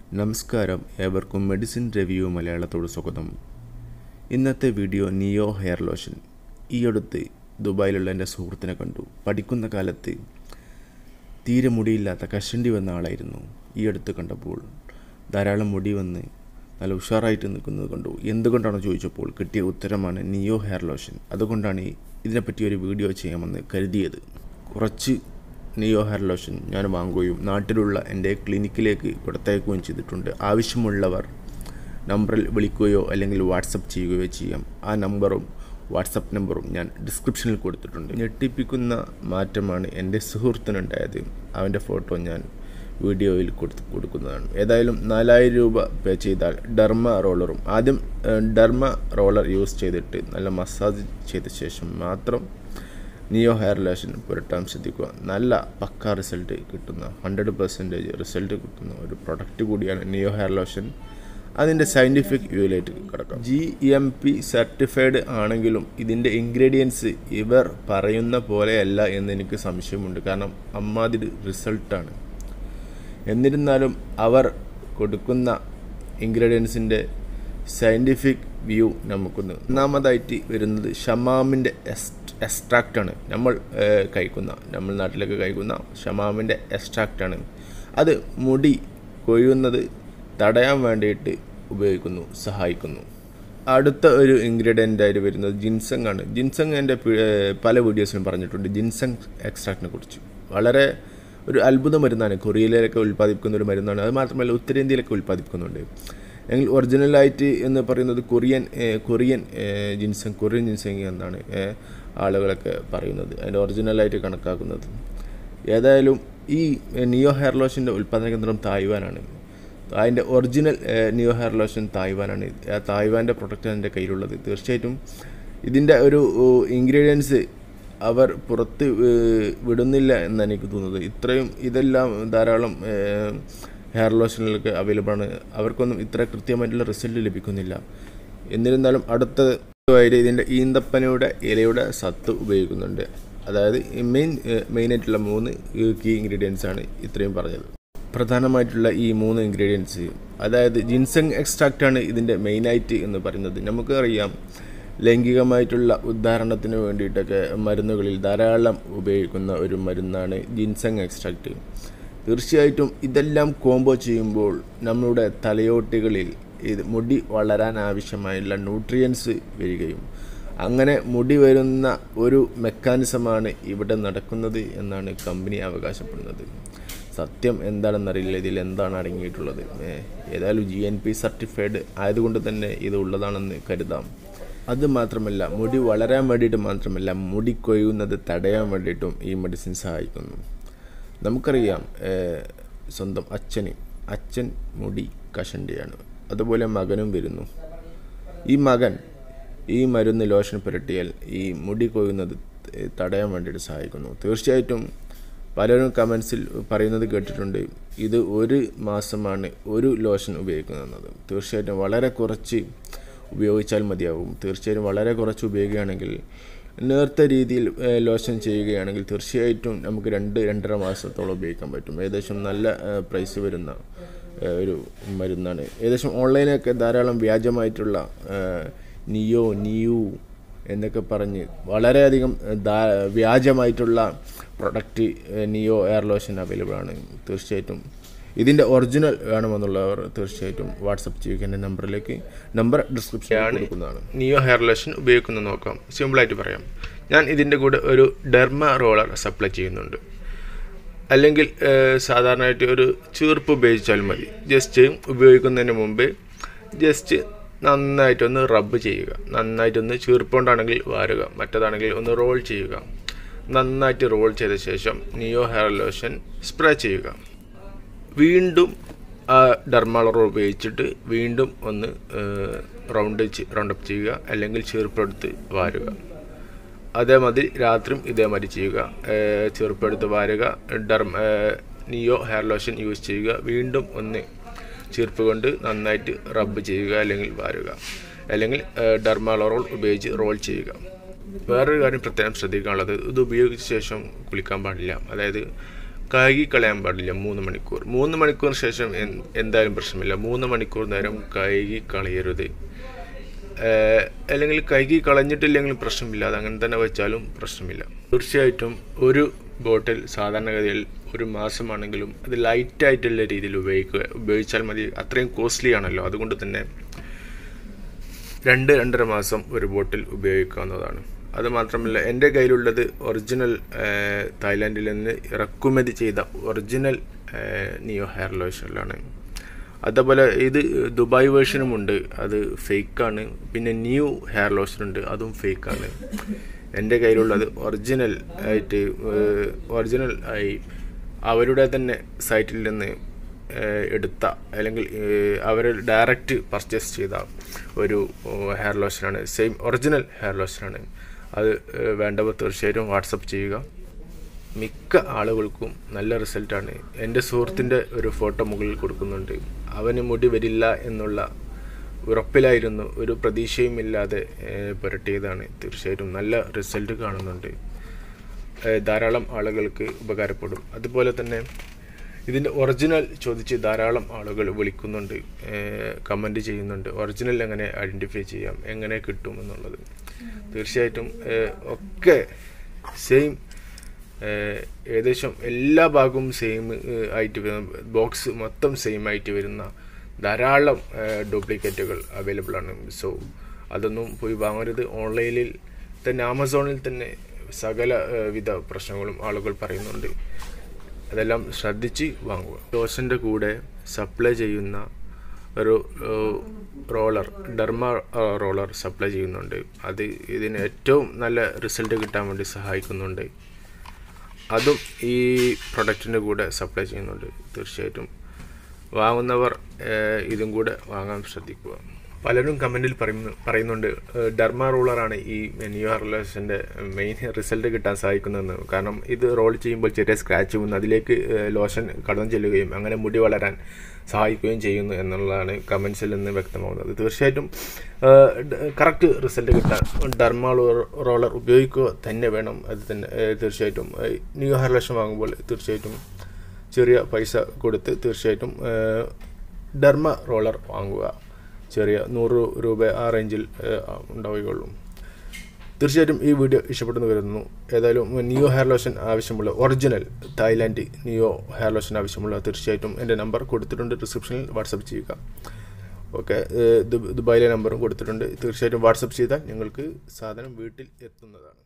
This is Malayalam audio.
നമസ്കാരം ഏവർക്കും മെഡിസിൻ റിവ്യൂ മലയാളത്തോട് സ്വാഗതം ഇന്നത്തെ വീഡിയോ നിയോ ഹെയർ ലോഷൻ ഈ അടുത്ത് ദുബായിലുള്ള എൻ്റെ സുഹൃത്തിനെ കണ്ടു പഠിക്കുന്ന കാലത്ത് തീരെ മുടിയില്ലാത്ത കഷണ്ടി വന്ന ആളായിരുന്നു ഈ അടുത്ത് കണ്ടപ്പോൾ ധാരാളം മുടി വന്ന് നല്ല ഉഷാറായിട്ട് നിൽക്കുന്നത് കണ്ടു എന്തുകൊണ്ടാണെന്ന് ചോദിച്ചപ്പോൾ കിട്ടിയ ഉത്തരമാണ് നിയോ ഹെയർ ലോഷൻ അതുകൊണ്ടാണ് ഈ- ഇതിനെപ്പറ്റി ഒരു വീഡിയോ ചെയ്യാമെന്ന് കരുതിയത് കുറച്ച് നിയോ ഹെയർ ലോഷൻ ഞാൻ വാങ്ങുകയും നാട്ടിലുള്ള എൻ്റെ ക്ലിനിക്കിലേക്ക് കൊടുത്തയക്കുകയും ചെയ്തിട്ടുണ്ട് ആവശ്യമുള്ളവർ നമ്പറിൽ വിളിക്കുകയോ അല്ലെങ്കിൽ വാട്സപ്പ് ചെയ്യുകയോ ചെയ്യാം ആ നമ്പറും വാട്സപ്പ് നമ്പറും ഞാൻ ഡിസ്ക്രിപ്ഷനിൽ കൊടുത്തിട്ടുണ്ട് ഞെട്ടിപ്പിക്കുന്ന മാറ്റമാണ് എൻ്റെ സുഹൃത്തിനുണ്ടായത് അവൻ്റെ ഫോട്ടോ ഞാൻ വീഡിയോയിൽ കൊടുത്ത് കൊടുക്കുന്നതാണ് ഏതായാലും നാലായിരം രൂപ പേ ചെയ്താൽ ഡർമ റോളറും ആദ്യം ഏഹ്, ഡർമ റോളർ യൂസ് ചെയ്തിട്ട് നല്ല മസാജ് ചെയ്ത ശേഷം മാത്രം നിയോ ഹെയർ ലോഷൻ പുരട്ടാൻ ശ്രദ്ധിക്കുക നല്ല പക്ക റിസൾട്ട് കിട്ടുന്ന ഹൺഡ്രഡ് പെർസെൻറ്റേജ് റിസൾട്ട് കിട്ടുന്ന ഒരു പ്രൊഡക്റ്റ് കൂടിയാണ് നിയോ ഹെയർ ലോഷൻ അതിൻ്റെ സയൻറ്റിഫിക് വ്യൂയിലേക്ക് കിടക്കാം ജി എം പി സർട്ടിഫൈഡ് ആണെങ്കിലും ഇതിൻ്റെ ഇൻഗ്രീഡിയൻസ് ഇവർ പറയുന്ന പോലെയല്ല എന്ന് എനിക്ക് സംശയമുണ്ട് കാരണം അമ്മാതിരി റിസൾട്ടാണ് എന്നിരുന്നാലും അവർ കൊടുക്കുന്ന ഇൻഗ്രീഡിയൻസിൻ്റെ സയൻറ്റിഫിക് വ്യൂ നമുക്കൊന്ന് ഒന്നാമതായിട്ട് വരുന്നത് ഷമാമിൻ്റെ എക്സ്ട്രാക്റ്റാണ് നമ്മൾ ഏഹ്, കഴിക്കുന്ന നമ്മൾ നാട്ടിലൊക്കെ കഴിക്കുന്ന ഷമാമിൻ്റെ എക്സ്ട്രാക്റ്റാണ് അത് മുടി കൊഴിയുന്നത് തടയാൻ വേണ്ടിയിട്ട് ഉപയോഗിക്കുന്നു സഹായിക്കുന്നു അടുത്ത ഒരു ഇൻഗ്രീഡിയൻ്റ് ആയിട്ട് വരുന്നത് ജിൻസങ് ആണ് ജിൻസങ് എൻ്റെ പി- ഏഹ് പല വീഡിയോസിലും പറഞ്ഞിട്ടുണ്ട് ജിൻസങ് എക്സ്ട്രാക്റ്റിനെ കുറിച്ച് വളരെ ഒരു അത്ഭുത മരുന്നാണ് കൊറിയയിലൊക്കെ ഉൽപ്പാദിപ്പിക്കുന്ന ഒരു മരുന്നാണ് അത് മാത്രമല്ല ഉത്തരേന്ത്യയിലൊക്കെ ഉൽപ്പാദിപ്പിക്കുന്നുണ്ട് എങ്കിൽ ഒറിജിനലായിട്ട് എന്ന് പറയുന്നത് കൊറിയൻ ഏഹ്, കൊറിയൻ ഏഹ്, ജിൻസങ് കൊറിയൻ ജിൻസങ് എന്നാണ് ഏഹ്, ആളുകളൊക്കെ പറയുന്നത് അതിൻ്റെ ഒറിജിനലായിട്ട് കണക്കാക്കുന്നത് ഏതായാലും ഈ ഏഹ്, നിയോ ഹെയർ ലോഷൻ്റെ ഉൽപ്പാദന കേന്ദ്രം തായ്വാനാണ് അതിൻ്റെ ഒറിജിനൽ ഏഹ്, നിയോ ഹെയർ ലോഷൻ തായ്വാനാണ് ആ തായ്വാൻ്റെ പ്രൊഡക്റ്റാണ് എൻ്റെ കയ്യിലുള്ളത് തീർച്ചയായിട്ടും ഇതിൻ്റെ ഒരു ഇൻഗ്രീഡിയൻസ് അവർ പുറത്ത് ഏഹ്, വിടുന്നില്ല എന്നാണ് എനിക്ക് തോന്നുന്നത് ഇത്രയും ഇതെല്ലാം ധാരാളം ഏഹ്, ഹെയർ ലോഷനുകളൊക്കെ അവൈലബിൾ ആണ് അവർക്കൊന്നും ഇത്ര കൃത്യമായിട്ടുള്ള റിസൾട്ട് ലഭിക്കുന്നില്ല എന്നിരുന്നാലും അടുത്തതായിട്ട് ഇതിൻ്റെ ഈന്തപ്പനയുടെ ഇലയുടെ സത്ത് ഉപയോഗിക്കുന്നുണ്ട് അതായത് മെയിൻ മെയിനായിട്ടുള്ള മൂന്ന് കീ ഇൻഗ്രീഡിയൻസ് ആണ് ഇത്രയും പറഞ്ഞത് പ്രധാനമായിട്ടുള്ള ഈ മൂന്ന് ഇൻഗ്രീഡിയൻസ് അതായത് ജിൻസങ് എക്സ്ട്രാക്റ്റ് ആണ് ഇതിൻ്റെ മെയിനായിട്ട് എന്ന് പറയുന്നത് നമുക്കറിയാം ലൈംഗികമായിട്ടുള്ള ഉദ്ധാരണത്തിന് വേണ്ടിയിട്ടൊക്കെ മരുന്നുകളിൽ ധാരാളം ഉപയോഗിക്കുന്ന ഒരു മരുന്നാണ് ജിൻസങ് എക്സ്ട്രാക്റ്റ് തീർച്ചയായിട്ടും ഇതെല്ലാം കോംബോ ചെയ്യുമ്പോൾ നമ്മളുടെ തലയോട്ടികളിൽ ഇത് മുടി വളരാൻ ആവശ്യമായുള്ള ന്യൂട്രിയൻസ് വരികയും അങ്ങനെ മുടി വരുന്ന ഒരു മെക്കാനിസമാണ് ഇവിടെ നടക്കുന്നത് എന്നാണ് കമ്പനി അവകാശപ്പെടുന്നത് സത്യം എന്താണെന്നറിയില്ല ഇതിൽ എന്താണ് അടങ്ങിയിട്ടുള്ളത് ഏ, ഏതായാലും ജി എൻ പി സർട്ടിഫൈഡ് ആയതുകൊണ്ട് തന്നെ ഇത് ഉള്ളതാണെന്ന് കരുതാം അത് മാത്രമല്ല മുടി വളരാൻ വേണ്ടിയിട്ട് മാത്രമല്ല മുടി കൊയ്യുന്നത് തടയാൻ വേണ്ടിയിട്ടും ഈ മെഡിസിൻ സഹായിക്കുന്നു നമുക്കറിയാം ഏഹ്, സ്വന്തം അച്ഛന് അച്ഛൻ മുടി കഷണ്ടിയാണ് അതുപോലെ മകനും വരുന്നു ഈ മകൻ ഈ മരുന്ന് ലോഷൻ പുരട്ടിയാൽ ഈ മുടി കൊയ്യുന്നത് ത- തടയാൻ വേണ്ടിയിട്ട് സഹായിക്കുന്നു തീർച്ചയായിട്ടും പലരും കമൻസിൽ പറയുന്നത് കേട്ടിട്ടുണ്ട് ഇത് ഒരു മാസമാണ് ഒരു ലോഷൻ ഉപയോഗിക്കുന്നത് തീർച്ചയായിട്ടും വളരെ കുറച്ച് ഉപയോഗിച്ചാൽ മതിയാകും തീർച്ചയായും വളരെ കുറച്ച് ഉപയോഗിക്കുകയാണെങ്കിൽ നേർത്ത രീതിയിൽ ഏഹ്, ലോഷൻ ചെയ്യുകയാണെങ്കിൽ തീർച്ചയായിട്ടും നമുക്ക് രണ്ട് രണ്ടര മാസത്തോളം ഉപയോഗിക്കാൻ പറ്റും ഏകദേശം നല്ല ഏഹ്, പ്രൈസ് വരുന്ന ഏഹ്, ഒരു മരുന്നാണ് ഏകദേശം ഓൺലൈനൊക്കെ ധാരാളം വ്യാജമായിട്ടുള്ള ഏഹ്, നിയോ നിയു എന്നൊക്കെ പറഞ്ഞ് വളരെയധികം ഏഹ്, ധാ- വ്യാജമായിട്ടുള്ള പ്രൊഡക്റ്റ് ഏഹ്, നിയോ എയർ ലോഷൻ അവൈലബിൾ ആണ് തീർച്ചയായിട്ടും ഇതിൻ്റെ ഒറിജിനൽ വേണമെന്നുള്ളവർ തീർച്ചയായിട്ടും വാട്സപ്പ് ചെയ്യുക എൻ്റെ നമ്പറിലേക്ക് നമ്പർ ഡിസ്ക്രിപ്ഷനിൽ കൊടുക്കുന്നതാണ് നിയോ ഹെയർ ലോഷൻ ഉപയോഗിക്കുന്നത് നോക്കാം സിമ്പിളായിട്ട് പറയാം ഞാൻ ഇതിൻ്റെ കൂടെ ഒരു ഡെർമ റോളർ സപ്ലൈ ചെയ്യുന്നുണ്ട് അല്ലെങ്കിൽ ഏഹ്, സാധാരണയായിട്ട് ഒരു ചീർപ്പ് ഉപയോഗിച്ചാൽ മതി ജസ്റ്റ് ഉപയോഗിക്കുന്നതിന് മുമ്പ് ജസ്റ്റ് നന്നായിട്ടൊന്ന് റബ്ബ് ചെയ്യുക നന്നായിട്ടൊന്ന് ചീർപ്പുകൊണ്ടാണെങ്കിൽ വാരുക മറ്റേതാണെങ്കിൽ ഒന്ന് റോൾ ചെയ്യുക നന്നായിട്ട് റോൾ ചെയ്ത ശേഷം നിയോ ഹെയർ ലോഷൻ സ്പ്രേ ചെയ്യുക വീണ്ടും ആ ഡർമാളർ ഉപയോഗിച്ചിട്ട് വീണ്ടും ഒന്ന് റൗണ്ട് റൗണ്ടപ്പ് ചെയ്യുക അല്ലെങ്കിൽ ചെറുപ്പെടുത്ത് വാരുക അതേമാതിരി രാത്രിയും ഇതേമാതിരി ചെയ്യുക ഏഹ് ചെറുപ്പെടുത്ത് വാരുക ഡർമ ഏഹ് നിയോ ഹെയർ ലോഷൻ യൂസ് ചെയ്യുക വീണ്ടും ഒന്ന് ചീർപ്പ് കൊണ്ട് നന്നായിട്ട് റബ്ബ് ചെയ്യുക അല്ലെങ്കിൽ വാരുക അല്ലെങ്കിൽ ഡർമാളറോൾ ഉപയോഗിച്ച് റോൾ ചെയ്യുക വേറൊരു കാര്യം പ്രത്യേകം ശ്രദ്ധിക്കാനുള്ളത് ഇത് ഉപയോഗിച്ച ശേഷം കുളിക്കാൻ പാടില്ല അതായത് കഴുകി കളയാൻ പാടില്ല മൂന്ന് മണിക്കൂർ മൂന്ന് മണിക്കൂറിന് ശേഷം എൻ- എന്തായാലും പ്രശ്നമില്ല മൂന്ന് മണിക്കൂർ നേരം കഴുകി കളയരുത് ഏഹ് അല്ലെങ്കിൽ കഴുകി കളഞ്ഞിട്ടില്ലെങ്കിലും പ്രശ്നമില്ല അത് അങ്ങനെ തന്നെ വെച്ചാലും പ്രശ്നമില്ല തീർച്ചയായിട്ടും ഒരു ബോട്ടിൽ സാധാരണഗതിയിൽ ഒരു മാസമാണെങ്കിലും അത് ലൈറ്റായിട്ടുള്ള രീതിയിൽ ഉപയോഗിക്കുക ഉപയോഗിച്ചാൽ മതി അത്രയും കോസ്റ്റ്ലി ആണല്ലോ അതുകൊണ്ട് തന്നെ രണ്ട് രണ്ടര മാസം ഒരു ബോട്ടിൽ ഉപയോഗിക്കാവുന്നതാണ് അത് മാത്രമല്ല എൻ്റെ കയ്യിലുള്ളത് ഒറിജിനൽ ഏഹ്, തായ്ലാൻഡിൽ നിന്ന് ഇറക്കുമതി ചെയ്ത ഒറിജിനൽ ഏഹ്, നിയോ ഹെയർ ലോഷനിലാണ് അതേപോലെ ഇത് ദുബായ് വേർഷനും ഉണ്ട് അത് ഫേക്കാണ് പിന്നെ ന്യൂ ഹെയർ ലോഷൻ ഉണ്ട് അതും ഫേക്കാണ് എൻ്റെ കയ്യിലുള്ളത് ഒറിജിനൽ ആയിട്ട് ഒറിജിനൽ ആയി അവരുടെ തന്നെ സൈറ്റിൽ നിന്ന് ഏഹ്, എടുത്ത അല്ലെങ്കിൽ അവർ ഡയറക്റ്റ് പർച്ചേസ് ചെയ്ത ഒരു ഹെയർ ലോഷനാണ് സെയിം ഒറിജിനൽ ഹെയർ ലോഷനാണ് അത് ഏഹ്, വേണ്ടവർ തീർച്ചയായിട്ടും വാട്സപ്പ് ചെയ്യുക മിക്ക ആളുകൾക്കും നല്ല റിസൾട്ടാണ് എൻ്റെ സുഹൃത്തിൻ്റെ ഒരു ഫോട്ടോ മുകളിൽ കൊടുക്കുന്നുണ്ട് അവന് മുടി വരില്ല എന്നുള്ള ഉറപ്പിലായിരുന്നു ഒരു പ്രതീക്ഷയും ഇല്ലാതെ ഏഹ്, പുരട്ടിയതാണ് തീർച്ചയായിട്ടും നല്ല റിസൾട്ട് കാണുന്നുണ്ട് ഏഹ്, ധാരാളം ആളുകൾക്ക് ഉപകാരപ്പെടും അതുപോലെ തന്നെ ഇതിൻ്റെ ഒറിജിനൽ ചോദിച്ച് ധാരാളം ആളുകൾ വിളിക്കുന്നുണ്ട് കമൻറ്റ് ചെയ്യുന്നുണ്ട് ഒറിജിനൽ എങ്ങനെ ഐഡൻറ്റിഫൈ ചെയ്യാം എങ്ങനെ കിട്ടും എന്നുള്ളത് തീർച്ചയായിട്ടും ഏഹ്, ഒക്കെ സെയിം ഏകദേശം എല്ലാ ഭാഗവും സെയിം ആയിട്ട് വരുന്ന ബോക്സ് മൊത്തം സെയിം ആയിട്ട് വരുന്ന ധാരാളം ഡ്യൂപ്ലിക്കേറ്റുകൾ അവൈലബിൾ ആണ് സോ അതൊന്നും പോയി വാങ്ങരുത് ഓൺലൈനിൽ തന്നെ ആമസോണിൽ തന്നെ സകല ഏഹ്, വിധ പ്രശ്നങ്ങളും ആളുകൾ പറയുന്നുണ്ട് അതെല്ലാം ശ്രദ്ധിച്ച് വാങ്ങുക ലോഷൻ്റെ കൂടെ സപ്ലൈ ചെയ്യുന്ന ഒരു ഏഹ്, റോളർ ഡെർമ ഏഹ്, റോളർ സപ്ലൈ ചെയ്യുന്നുണ്ട് അത് ഇതിന് ഏറ്റവും നല്ല റിസൾട്ട് കിട്ടാൻ വേണ്ടി സഹായിക്കുന്നുണ്ട് അതും ഈ പ്രൊഡക്റ്റിൻ്റെ കൂടെ സപ്ലൈ ചെയ്യുന്നുണ്ട് തീർച്ചയായിട്ടും വാങ്ങുന്നവർ ഏഹ്, ഇതും കൂടെ വാങ്ങാൻ ശ്രദ്ധിക്കുക പലരും കമൻറ്റിൽ പറയുന്നു പറയുന്നുണ്ട് ഏഹ്, ഡെർമ റോളറാണ് ഈ ന്യൂ ഹെർലേഷൻ്റെ മെയിൻ റിസൾട്ട് കിട്ടാൻ സഹായിക്കുന്നതെന്ന് കാരണം ഇത് റോൾ ചെയ്യുമ്പോൾ ചെറിയ സ്ക്രാച്ച് വന്ന് അതിലേക്ക് ഏഹ്, ലോഷൻ കടന്നു ചെല്ലുകയും അങ്ങനെ മുടി വളരാൻ സഹായിക്കുകയും ചെയ്യുന്നു എന്നുള്ളതാണ് കമൻസിൽ നിന്ന് വ്യക്തമാകുന്നത് തീർച്ചയായിട്ടും കറക്റ്റ് റിസൾട്ട് കിട്ടാൻ ഡെർമ റോളർ ഉപയോഗിക്കുക തന്നെ വേണം അത് തന്നെ ഏഹ്, തീർച്ചയായിട്ടും ഏഹ്, ന്യൂ ഹെർലേഷൻ വാങ്ങുമ്പോൾ തീർച്ചയായിട്ടും ചെറിയ പൈസ കൊടുത്ത് തീർച്ചയായിട്ടും ഏഹ്, ഡെർമ റോളർ വാങ്ങുക ചെറിയ നൂറ് രൂപ ആ റേഞ്ചിൽ ഏഹ്, ഉണ്ടാവുകയുള്ളൂ തീർച്ചയായിട്ടും ഈ വീഡിയോ ഇഷ്ടപ്പെട്ടെന്ന് വരുന്നു ഏതായാലും നിയോ ഹെയർ ലോഷൻ ആവശ്യമുള്ള original Thailand neo hair lotion ആവശ്യമുള്ള തീർച്ചയായിട്ടും എൻ്റെ നമ്പർ കൊടുത്തിട്ടുണ്ട് ഡിസ്ക്രിപ്ഷനിൽ വാട്സപ്പ് ചെയ്യുക ഓക്കെ ദുബായിലെ നമ്പറും കൊടുത്തിട്ടുണ്ട് തീർച്ചയായിട്ടും വാട്സപ്പ് ചെയ്താൽ ഞങ്ങൾക്ക് സാധനം വീട്ടിൽ എത്തുന്നതാണ്